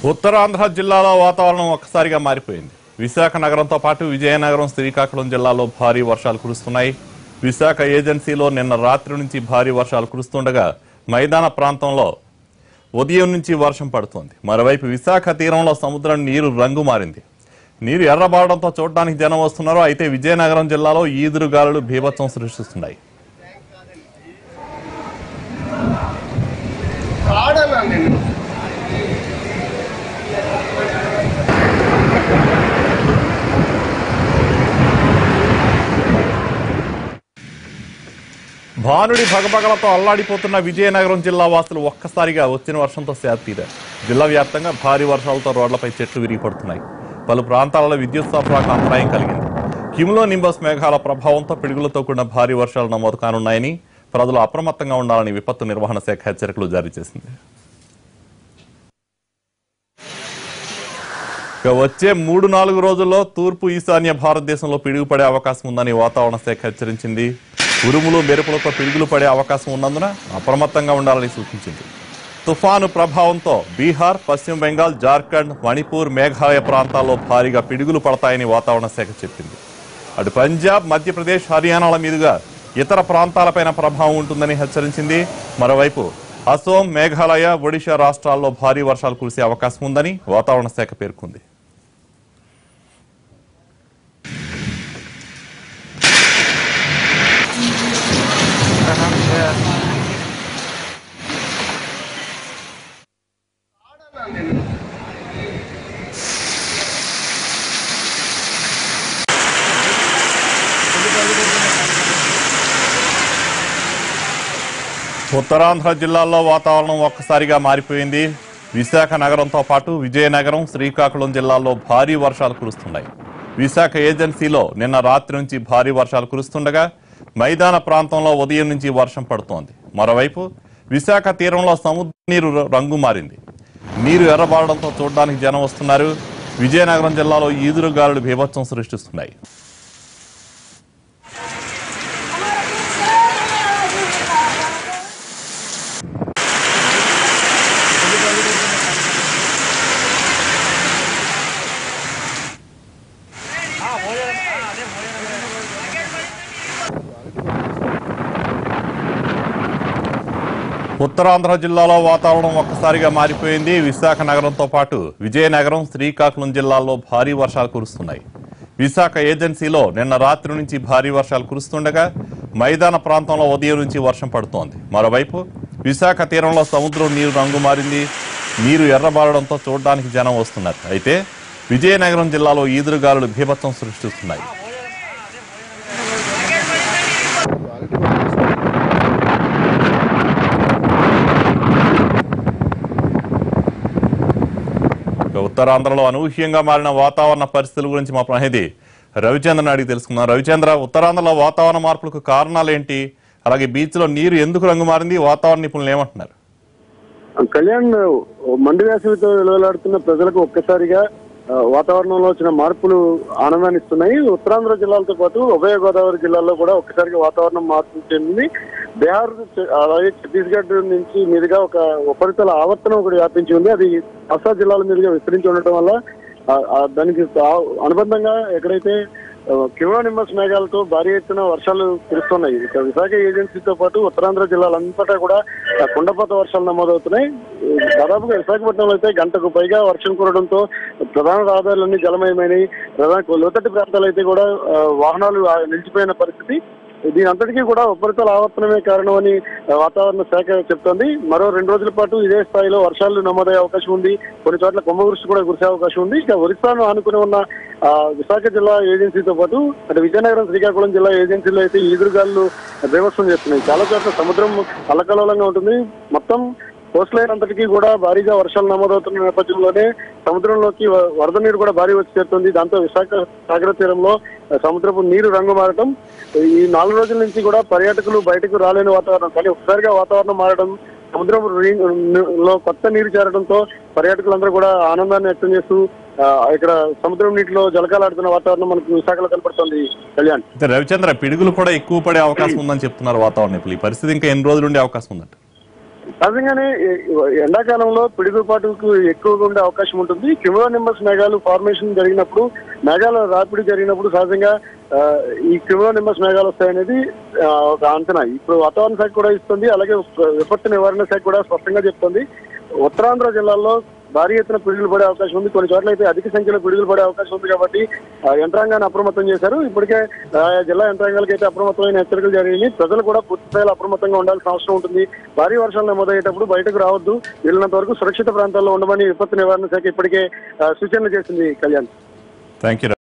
ఉత్తరాంధ్ర జిల్లాలో వాతావరణం ఒక్కసారిగా మారిపోయింది విశాఖ నగరంతో పాటు విజయనగరం శ్రీకాకుళం జిల్లాలో భారీ వర్షాలు కురుస్తున్నాయి విశాఖ ఏజెన్సీలో నిన్న రాత్రి నుంచి భారీ వర్షాలు కురుస్తుండగా మైదాన ప్రాంతంలో ఉదయం నుంచి వర్షం పడుతోంది మరోవైపు విశాఖ తీరంలో సముద్రం నీరు రంగు మారింది నీరు ఎర్రబారడంతో చూడడానికి జనం వస్తున్నారు అయితే విజయనగరం జిల్లాలో ఈదురుగాలులు బీభత్సం సృష్టిస్తున్నాయి ఆడనా నేను భానుడి భగభగలతో అల్లాడిపోతున్న విజయనగరం జిల్లా వాసులు ఒక్కసారిగా వచ్చిన వర్షంతో శాతీరారు జిల్లా వ్యాప్తంగా భారీ వర్షాలతో రోడ్లపై చెట్లు విరిగి పడుతున్నాయి పలు ప్రాంతాలలో విద్యుత్ సరఫరాకు అంతరాయం కలిగింది కిమ్లో నింబస్ మేఘాల ప్రభావంతో పిడుగులతో కూడిన భారీ వర్షాలు నమోదు కానున్నాయని ప్రజలు అప్రమత్తంగా ఉండాలని విపత్తు నిర్వహణ శాఖ హెచ్చరికలు జారీ చేసింది ఇక వచ్చే మూడు నాలుగు రోజుల్లో తూర్పు ఈశాన్య భారతదేశంలో పిడుగు పడే అవకాశం ఉందని వాతావరణ శాఖ హెచ్చరించింది ఉరుములు మెరుపులతో పిడుగులు పడే అవకాశం ఉన్నందున అప్రమత్తంగా ఉండాలని సూచించింది తుఫాను ప్రభావంతో బీహార్ పశ్చిమ బెంగాల్ జార్ఖండ్ మణిపూర్ మేఘాలయ ప్రాంతాల్లో భారీగా పిడుగులు పడతాయని వాతావరణ శాఖ చెప్పింది అటు పంజాబ్ మధ్యప్రదేశ్ హర్యానాల మీదుగా ఇతర ప్రాంతాలపైన ప్రభావం ఉంటుందని హెచ్చరించింది మరోవైపు అసోం మేఘాలయ ఒడిశా రాష్ట్రాల్లో భారీ వర్షాలు కురిసే అవకాశం ఉందని వాతావరణ శాఖ పేర్కొంది ఆడనా నేను ఉత్తరాంధ్ర జిల్లాల్లో వాతావరణం ఒక్కసారిగా మారిపోయింది విశాఖ నగరంతో పాటు విజయనగరం శ్రీకాకుళం జిల్లాల్లో భారీ వర్షాలు కురుస్తున్నాయి విశాఖ ఏజెన్సీలో నిన్న రాత్రి నుంచి భారీ వర్షాలు కురుస్తుండగా మైదాన ప్రాంతంలో ఉదయం నుంచి వర్షం పడుతోంది మరోవైపు విశాఖ తీరంలో సముద్ర నీరు రంగు మారింది నీరు ఎర్రబారడంతో చూడడానికి జనం వస్తున్నారు విజయనగరం జిల్లాలో ఈదురుగాలులు బీభత్సం సృష్టిస్తున్నాయి ఉత్తరాంధ్ర జిల్లాలో వాతావరణం ఒక్కసారిగా మారిపోయింది విశాఖ నగరంతో పాటు విజయనగరం శ్రీకాకుళం జిల్లాల్లో భారీ వర్షాలు కురుస్తున్నాయి విశాఖ ఏజెన్సీలో నిన్న రాత్రి నుంచి భారీ వర్షాలు కురుస్తుండగా మైదాన ప్రాంతంలో ఉదయం నుంచి వర్షం పడుతోంది మరోవైపు విశాఖ తీరంలో సముద్రం నీరు రంగు మారింది నీరు ఎర్రబారడంతో చూడడానికి జనం వస్తున్నారు అయితే విజయనగరం జిల్లాలో ఈదురుగాలులు బీభత్సం సృష్టిస్తున్నాయి ఇక ఉత్తరాంధ్రలో అనూహ్యంగా మారిన వాతావరణ పరిస్థితుల గురించి మా ప్రతినిధి రవిచంద్రన్ అడిగి తెలుసుకుందాం రవిచంద్ర ఉత్తరాంధ్రలో వాతావరణ మార్పులకు కారణాలు ఏంటి అలాగే బీచ్ లో నీరు ఎందుకు రంగు మారింది వాతావరణ నిపుణులు ఏమంటున్నారు కళ్యాణ్ మండు వేసవితో విలువలాడుతున్న ప్రజలకు ఒక్కసారిగా ఆ, వాతావరణంలో వచ్చిన మార్పులు ఆనందాన్ని ఇస్తున్నాయి ఉత్తరాంధ్ర జిల్లాలతో పాటు ఉభయ గోదావరి జిల్లాల్లో కూడా ఒక్కసారిగా వాతావరణం మార్పు చెందింది బీహార్ చ- అలాగే ఛత్తీస్గఢ్ నుంచి మీదుగా ఒక ఉపరితల ఆవర్తనం ఒకటి వ్యాపించి ఉంది అది అస్సా జిల్లాల మీదుగా విస్తరించి ఉండటం వల్ల ఆ, ఆ, దానికి ఆ- అనుబంధంగా ఎక్కడైతే కివా నిమ్మస్ మేఘాలతో భారీ ఎత్తున వర్షాలు కురుస్తున్నాయి ఇక విశాఖ ఏజెన్సీతో పాటు ఉత్తరాంధ్ర జిల్లాలంతటా కూడా ఆ, కుండపోత వర్షాలు నమోదవుతున్నాయి దాదాపుగా విశాఖపట్నంలో అయితే గంటకు పైగా వర్షం కురవడంతో ప్రధాన రహదారులన్నీ జలమయమైనవి ప్రధాన లోతట్టు ప్రాంతాలు అయితే కూడా ఆ, వాహనాలు ఆ, నిలిచిపోయిన పరిస్థితి దీని అంతటికీ కూడా ఉపరితల ఆవర్తనమే కారణమని ఆ, వాతావరణ శాఖ చెప్తోంది మరో రెండు రోజుల పాటు ఇదే స్థాయిలో వర్షాలు నమోదయ్యే అవకాశం ఉంది కొన్ని చోట్ల కుంభవృష్టి కూడా కురిసే అవకాశం ఉంది ఇక ఒరిస్సాను ఆనుకుని ఉన్న ఆ, విశాఖ జిల్లా ఏజెన్సీతో పాటు అటు విజయనగరం శ్రీకాకుళం జిల్లా ఏజెన్సీలో అయితే ఈదురుగాలు బీభత్సం చేస్తున్నాయి చాలా చోట్ల సముద్రం అల్లకల్లోలంగా ఉంటుంది మొత్తం కోస్ట్ లైన్ అంతటికీ కూడా భారీగా వర్షాలు నమోదవుతున్న నేపథ్యంలోనే సముద్రంలోకి వ- వరద నీరు కూడా భారీ వచ్చి చేరుతుంది దాంతో విశాఖ సాగర తీరంలో ఆ, సముద్రపు నీరు రంగు మారటం ఈ నాలుగు రోజుల నుంచి కూడా పర్యాటకులు బయటకు రాలేని వాతావరణం కానీ ఒకసారిగా వాతావరణం మారడం సముద్రం రీ- లో కొత్త నీరు చేరడంతో పర్యాటకులందరూ కూడా ఆనందాన్ని వ్యక్తం చేస్తూ ఆ, ఇక్కడ సముద్రం నీటిలో జలకాలాడుతున్న వాతావరణం మనకు విశాఖలో కనపడుతుంది కళ్యాణ్ అయితే రవిచంద్ర పిడుగులు కూడా ఎక్కువ పడే అవకాశం ఉందని చెప్తున్నారు వాతావరణ నిపుణులు ఈ పరిస్థితి ఇంకా ఎన్ని రోజులు ఉండే అవకాశం ఉందంట సహజంగానే ఎ- ఎండాకాలంలో పిడుగుపాటుకు ఎక్కువగా ఉండే అవకాశం ఉంటుంది క్యూమో నింబస్ మేఘాలు ఫార్మేషన్ జరిగినప్పుడు మేఘాల రాపిడి జరిగినప్పుడు సహజంగా ఆ, ఈ క్యూమో నింబస్ మేఘాలు వస్తాయనేది ఆ, ఒక అంచనా ఇప్పుడు వాతావరణ శాఖ కూడా ఇస్తుంది అలాగే విపత్తు నివారణ శాఖ కూడా స్పష్టంగా చెప్తుంది ఉత్తరాంధ్ర జిల్లాల్లో భారీ ఎత్తున పిడుగులు పడే అవకాశం ఉంది కొన్ని చోట్ల అయితే అధిక సంఖ్యలో పిడుగులు పడే అవకాశం ఉంది కాబట్టి ఆ, యంత్రాంగాన్ని అప్రమత్తం చేశారు ఇప్పటికే ఆ, జిల్లా యంత్రాంగాలకి అయితే అప్రమత్తమైన హెచ్చరికలు జరిగాయి ప్రజలు కూడా పూర్తి స్థాయిలో అప్రమత్తంగా ఉండాల్సిన అవసరం ఉంటుంది భారీ వర్షాలు నమోదయ్యేటప్పుడు బయటకు రావద్దు వీళ్ళంత వరకు సురక్షిత ప్రాంతాల్లో ఉండమని విపత్తు నివారణ శాఖ ఇప్పటికే ఆ, సూచనలు చేసింది కళ్యాణ్ థ్యాంక్ యూ